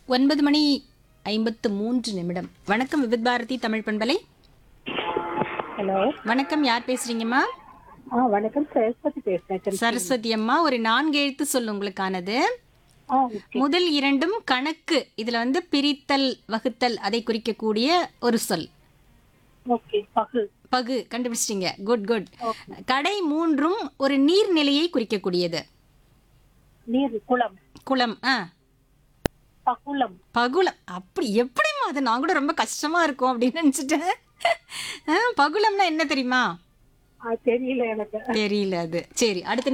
ஒன்பது மணி ஐம்பத்து மூன்று நிமிடம் வணக்கம் விவித் பாரதி தமிழ் பண்பலை ஹலோ வணக்கம் யார் பேசுறீங்கம்மா ஆ வணக்கம் சரஸ்வதி பேசுறேன் சரஸ்வதி அம்மா ஒரு நான்கு எழுத்து சொல் உங்களுக்கானது ஆ ஓகே முதல் இரண்டும் கணக்கு இதுல வந்து பிரித்தல் வகுத்தல் அதை குறிக்கக்கூடிய ஒரு சொல் ஓகே பகல் பகு கண்டுபிடிச்சிட்டீங்க குட் குட் கடை மூன்றும் ஒரு நீர்நிலையை குறிக்கக்கூடியது நீர் குளம் குளம் ஆ பகுளம் பகுளம் அப்படி எப்படிம்மா அது நான் கூட ரொம்ப கஷ்டமா இருக்கும் அப்படின்னு நினைச்சிட்டேன் ஆ, பகுளம்னா என்ன தெரியுமா ஆ தெரியல எனக்கு தெரியல அது சரி அடுத்த